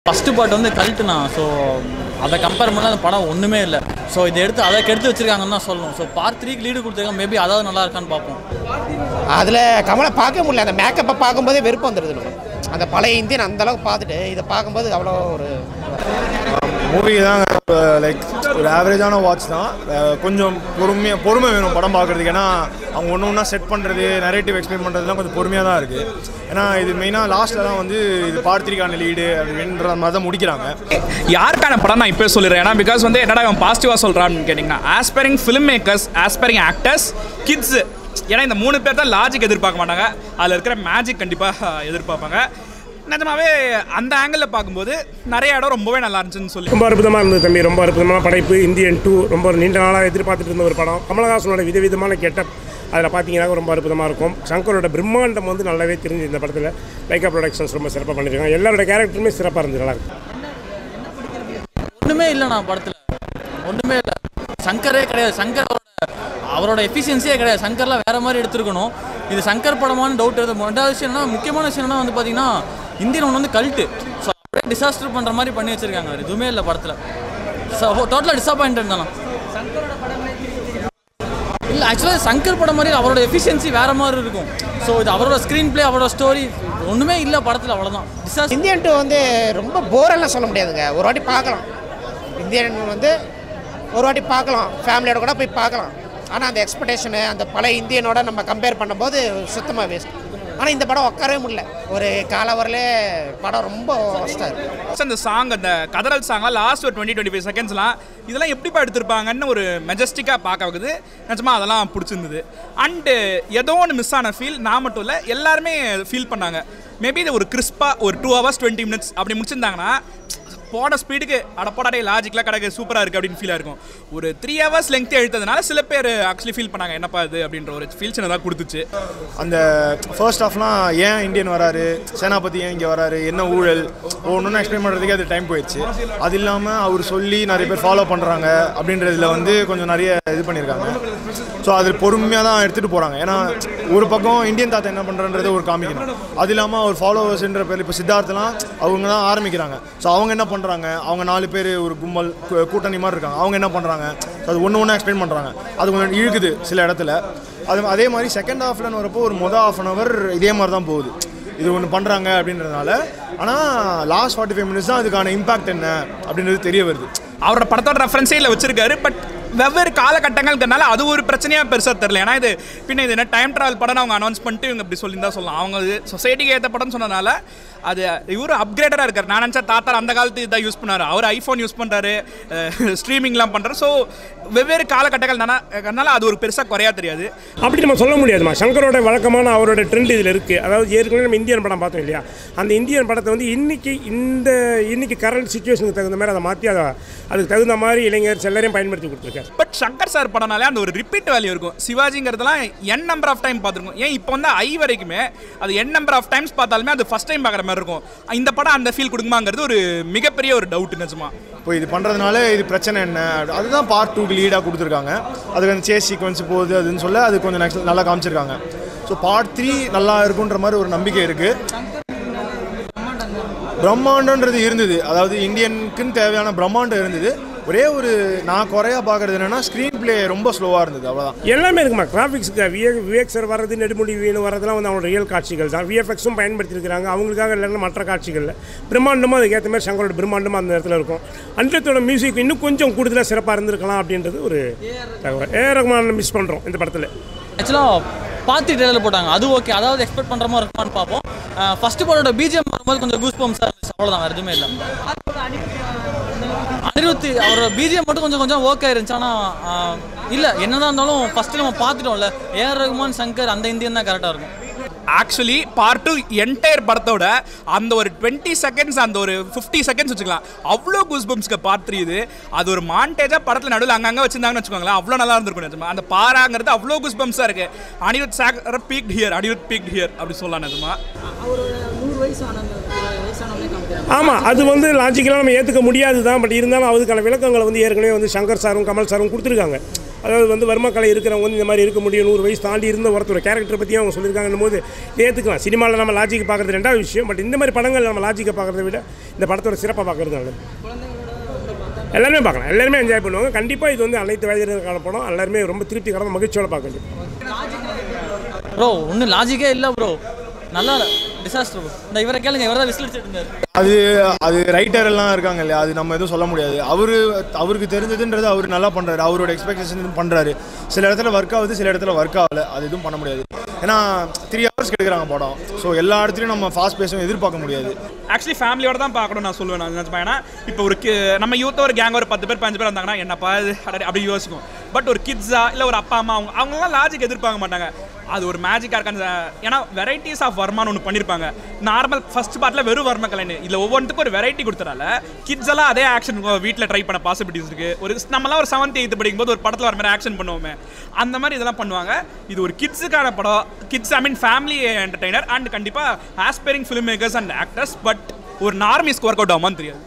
first part வந்து கல்ட்டுனா so அதை compare பண்ணால் அந்த படம் ஒன்றுமே இல்லை ஸோ இதை எடுத்து அதை கெடுத்து வச்சிருக்காங்கன்னு தான் சொல்லணும் ஸோ பார்ட் த்ரீக்கு லீடு கொடுத்துருக்காங்க மேபி அதாவது நல்லா இருக்கான்னு பார்ப்போம் அதில் கமலை பார்க்க முடியல அந்த மேக்கப்பை பார்க்கும்போதே வெறுப்பு வந்துடுது நமக்கு அந்த பழைய இந்தியன் அந்த அளவுக்கு பார்த்துட்டு இதை பார்க்கும்போது அவ்வளோ ஒரு மூவி தான் லைக் ஒரு ஆவரேஜான வாட்ச் தான் அஹ் கொஞ்சம் பொறுமையாக பொறுமை வேணும் படம் பார்க்குறதுக்கு ஏன்னா அவங்க ஒன்று ஒன்றா செட் பண்ணுறது நரேட்டிவ் எக்ஸ்பிளைன் பண்ணுறதுலாம் கொஞ்சம் பொறுமையாக தான் இருக்குது ஏன்னா இது மெயினாக லாஸ்ட்டில் தான் வந்து இது பார்த்திரிக்கான லீடு அப்படின்ற மாதிரி தான் முடிக்கிறாங்க யாருக்கான படம் நான் இப்போ சொல்லிடுறேன் ஏன்னா பிகாஸ் வந்து என்னடா இவன் பாசிட்டிவாக சொல்கிறான்னு கேட்டிங்கன்னா aspiring film makers aspiring actors kids ஏன்னா இந்த மூணு பேர் தான் லாஜிக் எதிர்பார்க்க மாட்டாங்க அதில் இருக்கிற மேஜிக் கண்டிப்பாக எதிர்பார்ப்பாங்க நிஜமாவே அந்த ஆங்கிளில் பார்க்கும்போது நிறைய இடம் ரொம்பவே நல்லா இருந்துச்சுன்னு சொல்லி ரொம்ப அற்புதமாக இருந்தது தம்பி ரொம்ப அற்புதமான படைப்பு இந்தியன் டூ ரொம்ப நீண்ட நாளாக எதிர்பார்த்துட்டு இருந்த ஒரு படம் கமலஹாசனோட விதவிதமான கெட்டப் அதில் பார்த்தீங்கன்னா ரொம்ப அற்புதமாக இருக்கும் சங்கரோட பிரம்மாண்டம் வந்து நல்லாவே தெரிஞ்சு இந்த படத்தில் லைக்கா ப்ரொடக்ஷன்ஸ் ரொம்ப சிறப்பாக பண்ணியிருக்காங்க எல்லாரோட கேரக்டருமே சிறப்பாக இருந்தது நல்லா இருக்கு ஒன்றுமே இல்லைண்ணா படத்தில் ஒன்றுமே இல்லை சங்கரே கிடையாது சங்கரோட அவரோட எஃபிஷியன்சியே கிடையாது சங்கர்லாம் வேற மாதிரி எடுத்துருக்கணும் இது சங்கர் படமான டவுட் எடுத்து ரெண்டாவது விஷயம் என்ன முக்கியமான விஷயம் என்ன வந்து பார்த்தீங்கன்னா இந்தியன் ஒன்று வந்து கல்ட்டு ஸோ அப்படியே டிசாஸ்டர் பண்ணுற மாதிரி பண்ணி வச்சிருக்காங்க வேறு எதுவுமே இல்லை படத்தில் ஸோ டோட்டலாக டிசப்பாயின்ட் தானே இல்லை ஆக்சுவலாக சங்கர் படம் மாதிரி அவரோட எஃபிஷியன்சி வேற மாதிரி இருக்கும் ஸோ இது அவரோட ஸ்க்ரீன் ப்ளே அவரோட ஸ்டோரி ஒன்றுமே இல்லை படத்தில் அவ்வளோதான் டிசாஸ்டர் இந்தியன் டூ வந்து ரொம்ப போரெல்லாம் சொல்ல முடியாதுங்க ஒரு வாட்டி பார்க்கலாம் இந்தியன் வந்து ஒரு வாட்டி பார்க்கலாம் ஃபேமிலியோட கூட போய் பார்க்கலாம் ஆனால் அந்த எக்ஸ்பெக்டேஷனு அந்த பழைய இந்தியனோட நம்ம கம்பேர் பண்ணும்போது சுத்தமாக வேஸ்ட் ஆனால் இந்த படம் உட்காரவே முடியல ஒரு காலவரிலே படம் ரொம்ப ஒஸ்ட்டாக இருக்குது அந்த சாங் அந்த கதறல் சாங்லாம் லாஸ்ட் ஒரு டுவெண்ட்டி டுவெண்ட்டி ஃபைவ் செகண்ட்ஸ்லாம் இதெல்லாம் எப்படிப்பா எடுத்திருப்பாங்கன்னு ஒரு மெஜஸ்டிக்காக பார்க்க வைக்குது நிஜமா அதெல்லாம் பிடிச்சிருந்தது அண்டு ஏதோ ஒன்று மிஸ் ஆன ஃபீல் நான் மட்டும் இல்லை எல்லாருமே ஃபீல் பண்ணாங்க மேபி இது ஒரு கிறிஸ்பாக ஒரு டூ ஹவர்ஸ் டுவெண்ட்டி மினிட்ஸ் அப்படி முடிச்சிருந்தாங்கன்னா போட ஸ்பீடுக்கு அடப்படாடே லாஜிக்லாம் கிடக்கு சூப்பராக இருக்குது அப்படின்னு ஃபீலாக இருக்கும் ஒரு த்ரீ ஹவர்ஸ் லெங்க்த்தி எழுத்ததுனால சில பேர் ஆக்சுவலி ஃபீல் பண்ணாங்க என்னப்பா இது அப்படின்ற ஒரு ஃபீல் சின்னதாக கொடுத்துச்சு அந்த ஃபர்ஸ்ட் ஹாஃப்லாம் ஏன் இந்தியன் வராரு சேனாபதி ஏன் இங்கே வராரு என்ன ஊழல் ஒன்று எக்ஸ்பிளைன் பண்ணுறதுக்கே அது டைம் போயிடுச்சு அது இல்லாமல் அவர் சொல்லி நிறைய பேர் ஃபாலோ பண்ணுறாங்க அப்படின்றதுல வந்து கொஞ்சம் நிறைய இது பண்ணியிருக்காங்க ஸோ அது பொறுமையாக தான் எடுத்துகிட்டு போகிறாங்க ஏன்னா ஒரு பக்கம் இந்தியன் தாத்தா என்ன பண்ணுறன்றது ஒரு காமிக்கணும் அது இல்லாமல் அவர் ஃபாலோவர்ஸ்ன்ற பேர் இப்போ சித்தார்த்தெலாம் அவங்க தான் ஆரம்பிக்கிறாங்க ஸோ அவங்க என்ன பண்ணுறாங்க அவங்க நாலு பேர் ஒரு கும்பல் கூ- கூட்டணி மாதிரி இருக்காங்க அவங்க என்ன பண்ணுறாங்க அது ஒன்று ஒன்று எக்ஸ்பிளைன் பண்ணுறாங்க அது கொஞ்சம் இழுக்குது சில இடத்துல அது அதே மாதிரி செகண்ட் ஹாஃப்லன்னு வரப்போ ஒரு மொதல் ஆஃப் அன் ஹவர் இதே மாதிரி தான் போகுது இது ஒன்று பண்ணுறாங்க அப்படின்றதுனால ஆனால் லாஸ்ட் ஃபார்ட்டி ஃபைவ் மினிட்ஸ் தான் அதுக்கான இம்பாக்ட் என்ன அப்படின்றது தெரிய வருது அவரோட படத்தோட ரெஃபரன்ஸே இல்லை வச்சிருக்காரு பட் வெவ்வேறு காலகட்டங்கள்னால அது ஒரு பிரச்சனையாக பெருசாக தெரில ஏன்னா இது பின்ன இது என்ன டைம் ட்ராவல் படம் அவங்க அனௌன்ஸ் பண்ணிட்டு இவங்க இப்படி சொல்லியிருந்தா சொல்லலாம் அவங்க சொசைட்டிக்கு ஏற்ற படம்னு சொன்னனால அது இவரு அப்கிரேடராக இருக்கார் நான் நினச்சா தாத்தா அந்த காலத்து இதான் யூஸ் பண்ணாரு அவர் ஐஃபோன் யூஸ் பண்ணுறாரு ஸ்ட்ரீமிங்லாம் பண்ணுறாரு ஸோ வெவ்வேறு காலகட்டங்கள் அதனால அது ஒரு பெருசாக குறையா தெரியாது அப்படி நம்ம சொல்ல முடியாதுமா சங்கரோட வழக்கமான அவரோட ட்ரெண்ட் இதில் இருக்குது அதாவது ஏற்கனவே நம்ம இந்தியன் படம் பார்த்தோம் இல்லையா அந்த இந்தியன் படத்தை வந்து இன்னைக்கு இந்த இன்னைக்கு கரண்ட் சுச்சுவேஷனுக்கு தகுந்த மாதிரி அதை மாற்றி அதை அதுக்கு தகுந்த மாதிரி இளைஞர் எல்லாரையும் பயன்படுத்தி கொடுத்துருக்காரு பட் சங்கர் சார் படம்னாலே அந்த ஒரு ரிப்பீட் வேல்யூ இருக்கும் சிவாஜிங்கிறதுலாம் என் நம்பர் ஆஃப் டைம் பார்த்துருக்கோம் ஏன் இப்போ வந்து ஐ வரைக்குமே அது என் நம்பர் ஆஃப் டைம்ஸ் பார்த்தாலுமே அது ஃபர்ஸ்ட் டைம் பார்க்குற மாதிரி இருக்கும் இந்த படம் அந்த ஃபீல் கொடுக்குமாங்கிறது ஒரு மிகப்பெரிய ஒரு டவுட் நிஜமா இப்போ இது பண்ணுறதுனால இது பிரச்சனை என்ன அதுதான் பார்ட் டூக்கு லீடாக கொடுத்துருக்காங்க அதுக்கு அந்த சேஸ் சீக்வன்ஸ் போகுது அதுன்னு சொல்ல அது கொஞ்சம் நெக்ஸ்ட் நல்லா காமிச்சிருக்காங்க ஸோ பார்ட் த்ரீ நல்லா இருக்குன்ற மாதிரி ஒரு நம்பிக்கை இருக்குது பிரம்மாண்டன்றது இருந்தது அதாவது இந்தியனுக்குன்னு தேவையான பிரம்மாண்டம் இருந்தது ஒரே ஒரு நான் குறையா பார்க்கறது என்னன்னா ஸ்க்ரீன் ப்ளே ரொம்ப ஸ்லோவாக இருந்தது அவ்வளோதான் எல்லாமே இருக்குமா கிராஃபிக்ஸுக்கு விஏ விவேக் சார் வர்றது நெடுமுடி வீணு வரதெல்லாம் வந்து அவங்களோட ரியல் காட்சிகள் தான் விஎஃப்எக்ஸும் பயன்படுத்தியிருக்கிறாங்க அவங்களுக்காக இல்லைன்னா மற்ற காட்சிகளில் பிரம்மாண்டமாக அதுக்கேற்ற மாதிரி சங்கரோட பிரம்மாண்டமாக அந்த இடத்துல இருக்கும் அன்றத்தோட மியூசிக் இன்னும் கொஞ்சம் கூடுதலாக சிறப்பாக இருந்திருக்கலாம் அப்படின்றது ஒரு தகவல் ஏ ரகுமான் மிஸ் பண்ணுறோம் இந்த படத்தில் ஆக்சுவலாக பார்த்து ட்ரெயிலர் போட்டாங்க அது ஓகே அதாவது எக்ஸ்பெக்ட் பண்ணுற மாதிரி இருக்குமான்னு பார்ப்போம் ஃபர்ஸ்ட் படோட பிஜிஎம் வரும்போது கொஞ்சம் கூஸ் பம்ஸாக இருந்துச்சு அவ்வளோதான் வேறு எதுவுமே இல்லை அனிருத் அவரோட பிஜிஎம் மட்டும் கொஞ்சம் கொஞ்சம் ஓகே இருந்துச்சு ஆனால் இல்லை என்னதான் இருந்தாலும் ஃபஸ்ட்டு நம்ம பார்த்துட்டோம்ல ஏஆர் ரகுமான் சங்கர் அந்த இந்தியன் தான் கரெக்டாக இருக்கும் ஆக்சுவலி பார்ட் டூ என்டையர் படத்தோட அந்த ஒரு டுவெண்ட்டி செகண்ட்ஸ் அந்த ஒரு ஃபிஃப்டி செகண்ட்ஸ் வச்சுக்கலாம் அவ்வளோ கூஸ் பம்ஸ்க்கு பார்ட் த்ரீ இது அது ஒரு மாண்டேஜாக படத்தில் நடுவில் அங்கங்கே வச்சிருந்தாங்கன்னு வச்சுக்கோங்களேன் அவ்வளோ நல்லா இருந்திருக்கும் நிஜமா அந்த பாறாங்கிறது அவ்வளோ கூஸ் பம்ஸாக இருக்கு அனிருத் சாக் peak here Anirudh peak here அப்படி சொல்லலாம் நிஜமா ஆமாம் அது வந்து லாஜிக்கலாக நம்ம ஏற்றுக்க முடியாது தான் பட் இருந்தாலும் அதுக்கான விளக்கங்களை வந்து ஏற்கனவே வந்து சங்கர் சாரும் கமல் சாரும் கொடுத்துருக்காங்க அதாவது வந்து வர்ம கலை இருக்கிறவங்க வந்து இந்த மாதிரி இருக்க முடியும் நூறு வயசு தாண்டி இருந்த ஒருத்தர் கேரக்டர் பற்றி அவங்க சொல்லியிருக்காங்கன்னும் போது ஏற்றுக்கலாம் சினிமாவில் நம்ம லாஜிக் பார்க்குறது ரெண்டாவது விஷயம் பட் இந்த மாதிரி படங்கள் நம்ம லாஜிக்கை பார்க்குறத விட இந்த படத்தோட சிறப்பாக பார்க்குறது நல்லது எல்லாருமே பார்க்கலாம் எல்லாருமே என்ஜாய் பண்ணுவாங்க கண்டிப்பாக இது வந்து அனைத்து வயதினருக்கான படம் எல்லாருமே ரொம்ப திருப்திகரமாக மகிழ்ச்சியோட பார்க்க வேண்டியது ப்ரோ ஒன்றும் லாஜிக்கே இல்லை ப்ரோ நல்லா டிசாஸ்டர் ப்ரோ இந்த இவரை கேளுங்க இவர் தான் விசில் அடிச்சிட்டு இருந்தார் அது அது ரைட்டர் எல்லாம் இருக்காங்க இல்லையா அது நம்ம எதுவும் சொல்ல முடியாது அவரு அவருக்கு தெரிஞ்சதுன்றது அவர் நல்லா பண்றாரு அவரோட எக்ஸ்பெக்டேஷன் பண்றாரு சில இடத்துல ஒர்க் ஆகுது சில இடத்துல ஒர்க் ஆகல அது எதுவும் பண்ண முடியாது ஏன்னா த்ரீ ஹவர்ஸ் எடுக்கிறாங்க படம் ஸோ எல்லா இடத்துலையும் நம்ம ஃபாஸ்ட் பேசும் எதிர்பார்க்க முடியாது ஆக்சுவலி ஃபேமிலியோட தான் பார்க்கணும் நான் சொல்லுவேன் நான் நினச்சேன் ஏன்னா இப்போ ஒரு ki- நம்ம யூத் ஒரு கேங் ஒரு பத்து பேர் பதினஞ்சு பேர் வந்தாங்கன்னா என்னப்பா இது அடடே, அப்படி யோசிக்கும் பட் ஒரு கிட்ஸா இல்லை ஒரு அப்பா அம்மா அவங்க அவங்களாம் லாஜிக் எதிர்பார்க்க மாட்டாங்க அது ஒரு மேஜிக்காக இருக்கான்னு ஏன்னா வெரைட்டிஸ் ஆஃப் வர்மான்னு ஒன்று பண்ணியிருப்பாங்க நார்மல் ஃபர்ஸ்ட் பார்ட்டில் வெறும் வர்ம கலைன்னு இதில் ஒவ்வொன்றுக்கும் ஒரு வெரைட்டி கொடுத்தனால கிட்ஸ் எல்லாம் அதே ஆக்ஷன் வீட்டில் ட்ரை பண்ண பாசிபிலிட்டிஸ் இருக்குது ஒரு நம்மலாம் ஒரு செவன்த் எய்த் படிக்கும்போது ஒரு படத்தில் வர மாதிரி ஆக்ஷன் பண்ணுவோமே அந்த மாதிரி இதெல்லாம் பண்ணுவாங்க இது ஒரு கிட்ஸுக்கான படம் kids I mean family entertainer and கண்டிப்பாக aspiring film makers and actors but ஒரு நார்மிஸ்க்கு ஒர்க் அவுட் ஆகுமான்னு தெரியாது